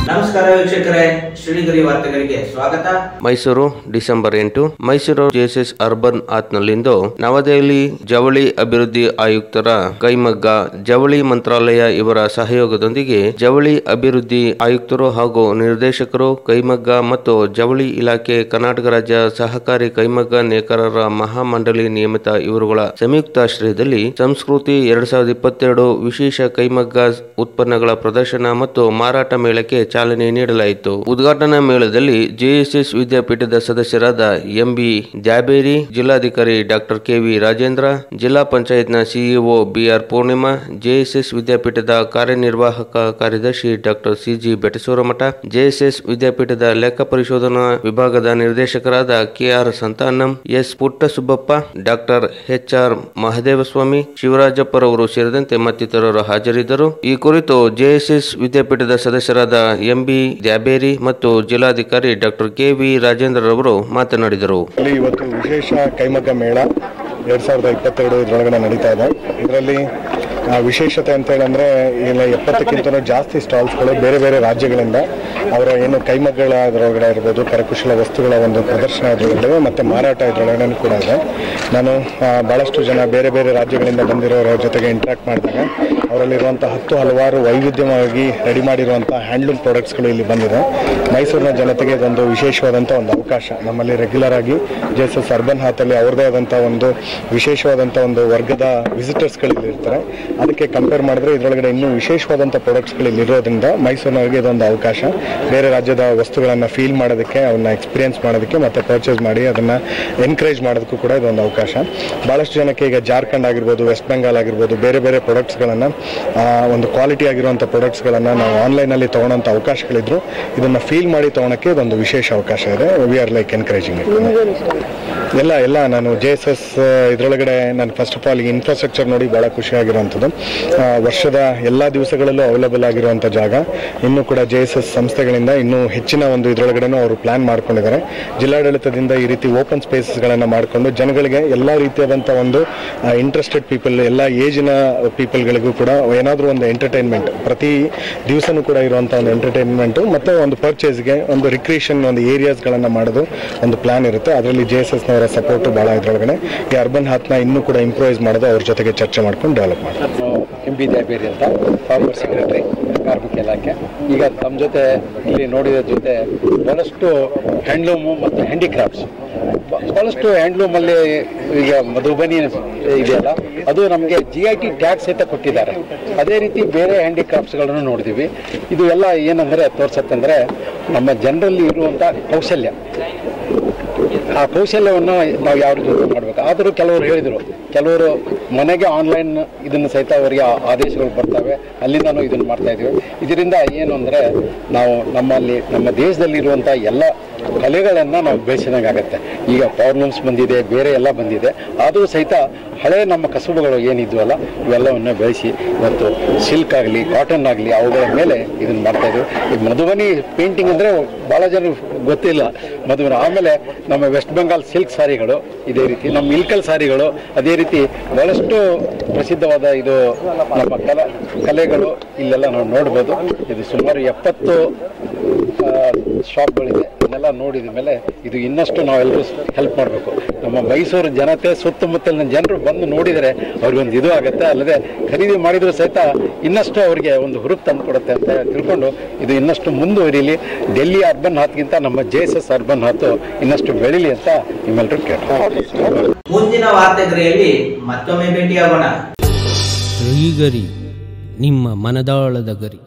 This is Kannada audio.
ನಮಸ್ಕಾರ ವೀಕ್ಷಕರೇ ಶ್ರೀಗರಿ ವಾರ್ತೆಗಳಿಗೆ ಸ್ವಾಗತ ಮೈಸೂರು ಡಿಸೆಂಬರ್ ಎಂಟು ಮೈಸೂರು ಜೆಎಸ್ಎಸ್ ಅರ್ಬನ್ ಆತ್ನಲ್ಲಿಂದು ನವದೆಹಲಿ ಜವಳಿ ಅಭಿವೃದ್ಧಿ ಆಯುಕ್ತರ ಕೈಮಗ್ಗ ಜವಳಿ ಮಂತ್ರಾಲಯ ಇವರ ಸಹಯೋಗದೊಂದಿಗೆ ಜವಳಿ ಅಭಿವೃದ್ಧಿ ಆಯುಕ್ತರು ಹಾಗೂ ನಿರ್ದೇಶಕರು ಕೈಮಗ್ಗ ಮತ್ತು ಜವಳಿ ಇಲಾಖೆ ಕರ್ನಾಟಕ ರಾಜ್ಯ ಸಹಕಾರಿ ಕೈಮಗ್ಗ ನೇಕಾರರ ಮಹಾಮಂಡಳಿ ನಿಯಮಿತ ಇವರುಗಳ ಸಂಯುಕ್ತಾಶ್ರಯದಲ್ಲಿ ಸಂಸ್ಕೃತಿ ಎರಡ್ ಸಾವಿರದ ಇಪ್ಪತ್ತೆರಡು ವಿಶೇಷ ಕೈಮಗ್ಗ ಉತ್ಪನ್ನಗಳ ಪ್ರದರ್ಶನ ಮತ್ತು ಮಾರಾಟ ಮೇಳಕ್ಕೆ ಚಾಲನೆ ನೀಡಲಾಯಿತು ಉದ್ಘಾಟನಾ ಮೇಳದಲ್ಲಿ ಜೆಎಸ್ಎಸ್ ವಿದ್ಯಾಪೀಠದ ಸದಸ್ಯರಾದ ಎಂಬಿ ದ್ಯಾಬೇರಿ ಜಿಲ್ಲಾಧಿಕಾರಿ ಡಾಕ್ಟರ್ ಕೆವಿ ರಾಜೇಂದ್ರ ಜಿಲ್ಲಾ ಪಂಚಾಯತ್ನ ಸಿಇಒ ಬಿಆರ್ ಪೂರ್ಣಿಮಾ ಜೆಎಸ್ಎಸ್ ವಿದ್ಯಾಪೀಠದ ಕಾರ್ಯನಿರ್ವಾಹಕ ಕಾರ್ಯದರ್ಶಿ ಡಾಕ್ಟರ್ ಸಿಜಿ ಬೆಟಸೂರಮಠ ಜೆಎಸ್ಎಸ್ ವಿದ್ಯಾಪೀಠದ ಲೆಕ್ಕ ಪರಿಶೋಧನಾ ವಿಭಾಗದ ನಿರ್ದೇಶಕರಾದ KR Santhanam S Puttasubbappa doctor HR Mahadevaswamy ಶಿವರಾಜಪ್ಪರವರು ಸೇರಿದಂತೆ ಮತ್ತಿತರರು ಹಾಜರಿದ್ದರು ಈ ಕುರಿತು ಜೆಎಸ್ಎಸ್ ವಿದ್ಯಾಪೀಠದ ಸದಸ್ಯರಾದ ಎಂಬಿ ದ್ಯಾಬೇರಿ ಮತ್ತು ಜಿಲ್ಲಾಧಿಕಾರಿ ಡಾಕ್ಟರ್ ಕೆವಿ ರಾಜೇಂದ್ರರವರು ಮಾತನಾಡಿದರು ಇಲ್ಲಿ ಇವತ್ತು ವಿಶೇಷ ಕೈಮಗ್ಗ ಮೇಳ ಎರಡು ಸಾವಿರದ ಇಪ್ಪತ್ತೆರಡು ಇದರೊಳಗಡೆ ನಡೀತಾ ಇದೆ ಇದರಲ್ಲಿ ಆ, ವಿಶೇಷತೆ ಅಂತ ಹೇಳಂದ್ರೆ ಇಲ್ಲ ಎಪ್ಪತ್ತಕ್ಕಿಂತ ಜಾಸ್ತಿ ಸ್ಟಾಲ್ಸ್ಗಳು ಬೇರೆ ಬೇರೆ ರಾಜ್ಯಗಳಿಂದ ಅವರ ಏನು ಕೈಮಗ್ಗಳ ಅದರೊಳಗಡೆ ಇರ್ಬೋದು ಕರಕುಶಲ ವಸ್ತುಗಳ ಒಂದು ಪ್ರದರ್ಶನ ಇದರೊಳಗಡೆ ಮತ್ತು ಮಾರಾಟ ಇದರೊಳಗಡೆ ಕೂಡ ಇದೆ ನಾನು ಆ, ಭಾಳಷ್ಟು ಜನ ಬೇರೆ ಬೇರೆ ರಾಜ್ಯಗಳಿಂದ ಬಂದಿರೋರ ಜೊತೆಗೆ ಇಂಟ್ರಾಕ್ಟ್ ಮಾಡಿದಾಗ ಅವರಲ್ಲಿರುವಂಥ ಹತ್ತು ಹಲವಾರು ವೈವಿಧ್ಯವಾಗಿ ರೆಡಿ ಮಾಡಿರುವಂಥ ಹ್ಯಾಂಡ್ಲೂಮ್ ಪ್ರಾಡಕ್ಟ್ಸ್ಗಳು ಇಲ್ಲಿ ಬಂದಿದೆ ಮೈಸೂರಿನ ಜನತೆಗೆ ಇದೊಂದು ವಿಶೇಷವಾದಂಥ ಒಂದು ಅವಕಾಶ ನಮ್ಮಲ್ಲಿ ರೆಗ್ಯುಲರ್ ಆಗಿ ಜೆ ಎಸ್ ಎಸ್ ಅರ್ಬನ್ ಹಾತಲ್ಲಿ ಅವ್ರದೇ ಆದಂಥ ಒಂದು ವಿಶೇಷವಾದಂಥ ಒಂದು ವರ್ಗದ ವಿಸಿಟರ್ಸ್ಗಳು ಇಲ್ಲಿ ಇರ್ತಾರೆ ಅದಕ್ಕೆ ಕಂಪೇರ್ ಮಾಡಿದ್ರೆ ಇದರೊಳಗಡೆ ಇನ್ನೂ ವಿಶೇಷವಾದಂಥ ಪ್ರಾಡಕ್ಟ್ಸ್ಗಳು ಇಲ್ಲಿ ಇರೋದ್ರಿಂದ ಮೈಸೂರಿನವರಿಗೆ ಇದೊಂದು ಅವಕಾಶ ಬೇರೆ ರಾಜ್ಯದ ವಸ್ತುಗಳನ್ನು ಫೀಲ್ ಮಾಡೋದಕ್ಕೆ ಅವನ್ನ ಎಕ್ಸ್ಪೀರಿಯನ್ಸ್ ಮಾಡೋದಕ್ಕೆ ಮತ್ತು ಪರ್ಚೇಸ್ ಮಾಡಿ ಅದನ್ನು ಎನ್ಕರೇಜ್ ಮಾಡೋದಕ್ಕೂ ಕೂಡ ಇದೊಂದು ಅವಕಾಶ ಭಾಳಷ್ಟು ಜನಕ್ಕೆ ಈಗ ಜಾರ್ಖಂಡ್ ಆಗಿರ್ಬೋದು ವೆಸ್ಟ್ ಬೆಂಗಾಲ್ ಆಗಿರ್ಬೋದು ಬೇರೆ ಬೇರೆ ಪ್ರಾಡಕ್ಟ್ಸ್ಗಳನ್ನು ಒಂದು ಕ್ವಾಲಿಟಿ ಆಗಿರುವಂಥ ಪ್ರಾಡಕ್ಟ್ಸ್ಗಳನ್ನು ನಾವು ಆನ್ಲೈನಲ್ಲಿ ತೊಗೊಳೋಂಥ ಅವಕಾಶಗಳಿದ್ರು ಇದನ್ನು ಫೀಲ್ ಮಾಡಿ ತೊಗೊಳಕ್ಕೆ ಇದೊಂದು ವಿಶೇಷ ಅವಕಾಶ ಇದೆ ವಿ ಆರ್ ಲೈಕ್ ಎನ್ಕರೇಜಿಂಗ್ ಎಲ್ಲ ಎಲ್ಲ ನಾನು ಜೆ ಎಸ್ ಎಸ್ ಇದರೊಳಗಡೆ ನಾನು ಫಸ್ಟ್ ಆಫ್ ಆಲ್ ಈ ಇನ್ಫ್ರಾಸ್ಟ್ರಕ್ಚರ್ ನೋಡಿ ಭಾಳ ಖುಷಿಯಾಗಿರುವಂಥದ್ದು ಆ, ವರ್ಷದ ಎಲ್ಲ ದಿವಸಗಳಲ್ಲೂ ಅವೈಲಬಲ್ ಆಗಿರುವಂಥ ಜಾಗ ಇನ್ನೂ ಕೂಡ ಜೆ ಎಸ್ ಎಸ್ ಸಂಸ್ಥೆಗಳಿಂದ ಇನ್ನೂ ಹೆಚ್ಚಿನ ಒಂದು ಇದರೊಳಗಡೆನೂ ಅವರು ಪ್ಲಾನ್ ಮಾಡ್ಕೊಂಡಿದ್ದಾರೆ ಜಿಲ್ಲಾಡಳಿತದಿಂದ ಈ ರೀತಿ ಓಪನ್ ಸ್ಪೇಸಸ್ಗಳನ್ನು ಮಾಡಿಕೊಂಡು ಜನಗಳಿಗೆ ಎಲ್ಲ ರೀತಿಯಾದಂಥ ಒಂದು ಇಂಟ್ರೆಸ್ಟೆಡ್ ಪೀಪಲ್ ಎಲ್ಲ ಏಜಿನ ಪೀಪಲ್ಗಳಿಗೂ ಕೂಡ ಏನಾದರೂ ಒಂದು ಎಂಟರ್ಟೈನ್ಮೆಂಟ್ ಪ್ರತಿ ದಿವಸನೂ ಕೂಡ ಇರುವಂಥ ಒಂದು ಎಂಟರ್ಟೈನ್ಮೆಂಟು ಮತ್ತು ಒಂದು ಪರ್ಚೇಸ್ಗೆ ಒಂದು ರಿಕ್ರಿಯೇಷನ್ ಒಂದು ಏರಿಯಾಸ್ಗಳನ್ನು ಮಾಡೋದು ಒಂದು ಪ್ಲಾನ್ ಇರುತ್ತೆ ಅದರಲ್ಲಿ ಜೆ ಎಸ್ ಎಸ್ನವರ ಸಪೋರ್ಟು ಭಾಳ ಇದರೊಳಗಡೆ ಈ ಅರ್ಬನ್ ಹಾತ್ನ ಇನ್ನೂ ಕೂಡ ಇಂಪ್ರೂವೈಸ್ ಮಾಡೋದು ಅವ್ರ ಜೊತೆಗೆ ಚರ್ಚೆ ಮಾಡ್ಕೊಂಡು ಡೆವಲಪ್ ಮಾಡ್ತಾರೆ ಎಂ ಬಿ ದ್ಯಾಬೇರಿ ಅಂತ ಫಾರ್ಮರ್ ಸೆಕ್ರೆಟರಿ ಕಾರ್ಮಿಕ ಇಲಾಖೆ ಈಗ ತಮ್ಮ ಜೊತೆ ಇಲ್ಲಿ ನೋಡಿದ ಜೊತೆ ಬಹಳಷ್ಟು ಹ್ಯಾಂಡ್ಲೂಮು ಮತ್ತು ಹ್ಯಾಂಡಿಕ್ರಾಫ್ಟ್ಸ್ ಬಹಳಷ್ಟು ಹ್ಯಾಂಡ್ಲೂಮಲ್ಲಿ ಈಗ ಮಧುಬನಿ ಇದೆಯಲ್ಲ ಅದು ನಮಗೆ ಜಿ ಐ ಟಿ ಟ್ಯಾಕ್ಸ್ ಸಹಿತ ಕೊಟ್ಟಿದ್ದಾರೆ ಅದೇ ರೀತಿ ಬೇರೆ ಹ್ಯಾಂಡಿಕ್ರಾಫ್ಟ್ಸ್ಗಳನ್ನು ನೋಡಿದ್ದೀವಿ ಇದು ಎಲ್ಲ ಏನಂದರೆ ತೋರ್ಸತ್ತಂದರೆ ನಮ್ಮ ಜನರಲ್ಲಿ ಇರುವಂಥ ಕೌಶಲ್ಯ ಆ ಕೌಶಲ್ಯವನ್ನು ನಾವು ಯಾವ ರೀತಿ ಉಪಯೋಗ ಮಾಡಬೇಕು ಆದರೂ ಕೆಲವರು ಹೇಳಿದರು ಕೆಲವರು ಮನೆಗೆ ಆನ್ಲೈನ್ ಇದನ್ನು ಸಹಿತ ಅವರಿಗೆ ಆ- ಆದೇಶಗಳು ಬರ್ತವೆ ಅಲ್ಲಿಂದನೂ ಇದನ್ನು ಮಾಡ್ತಾ ಇದ್ದೀವಿ ಇದರಿಂದ ಏನು ಅಂದರೆ ನಾವು ನಮ್ಮಲ್ಲಿ ನಮ್ಮ ದೇಶದಲ್ಲಿ ಇರುವಂಥ ಎಲ್ಲ ಕಲೆಗಳನ್ನು ನಾವು ಬೆಳೆಸಿದಂಗೆ ಆಗುತ್ತೆ ಈಗ ಪವರ್ ಲೂಮ್ಸ್ ಬಂದಿದೆ ಬೇರೆ ಎಲ್ಲ ಬಂದಿದೆ ಆದರೂ ಸಹಿತ ಹಳೆ ನಮ್ಮ ಕಸುಬುಗಳು ಏನಿದ್ವಲ್ಲ ಇವೆಲ್ಲವನ್ನು ಬೆಳೆಸಿ ಇವತ್ತು ಸಿಲ್ಕ್ ಆಗಲಿ ಕಾಟನ್ ಆಗಲಿ ಅವುಗಳ ಮೇಲೆ ಇದನ್ನು ಮಾಡ್ತಾ ಇದ್ದೀವಿ ಈ ಮಧುಬನಿ ಪೇಂಟಿಂಗ್ ಅಂದರೆ ಭಾಳ ಜನ ಗೊತ್ತಿಲ್ಲ ಮಧುಬನಿ ಆಮೇಲೆ ನಮ್ಮ ವೆಸ್ಟ್ ಬೆಂಗಾಲ್ ಸಿಲ್ಕ್ ಸಾರಿಗಳು ಇದೇ ರೀತಿ ನಮ್ಮ ಇಲ್ಕಲ್ ಸಾರಿಗಳು ಅದೇ ರೀತಿ ಬಹಳಷ್ಟು ಪ್ರಸಿದ್ಧವಾದ ಇದು ನಮ್ಮ ಕಲ ಕಲೆಗಳು ಇಲ್ಲೆಲ್ಲ ನಾವು ನೋಡ್ಬೋದು ಇದು ಸುಮಾರು ಎಪ್ಪತ್ತು ಆ, ಶಾಪ್ಗಳಿದೆ ಇದನ್ನೆಲ್ಲ ನೋಡಿದ ಮೇಲೆ ಇದು ಇನ್ನಷ್ಟು ನಾವೆಲ್ಲರೂ ಹೆಲ್ಪ್ ಮಾಡಬೇಕು ನಮ್ಮ ಮೈಸೂರು ಜನತೆ ಸುತ್ತಮುತ್ತಲಿನ ಜನರು ಬಂದು ನೋಡಿದರೆ ಅವ್ರಿಗೊಂದು ಇದು ಆಗುತ್ತೆ ಅಲ್ಲದೆ ಖರೀದಿ ಮಾಡಿದ್ರು ಸಹಿತ ಇನ್ನಷ್ಟು ಅವರಿಗೆ ಒಂದು ಹುರುಪು ತಂದು ಕೊಡುತ್ತೆ ಅಂತ ತಿಳ್ಕೊಂಡು ಇದು ಇನ್ನಷ್ಟು ಮುಂದುವರಿಲಿ ಡೆಲ್ಲಿ ಅರ್ಬನ್ ಹಾತ್ಗಿಂತ ನಮ್ಮ ಜೆ ಎಸ್ ಎಸ್ ಅರ್ಬನ್ ಹಾತು ಇನ್ನಷ್ಟು ಬೆಳೀಲಿ ಅಂತ ನಿಮ್ಮೆಲ್ಲರೂ ಕೇಳ್ತಾರೆ ಮುಂದಿನ ವಾರ್ತೆಗರಿಯಲ್ಲಿ ಮತ್ತೊಮ್ಮೆ ಭೇಟಿಯಾಗೋಣ ಗರಿ ನಿಮ್ಮ ಮನದಾಳದ ಗರಿ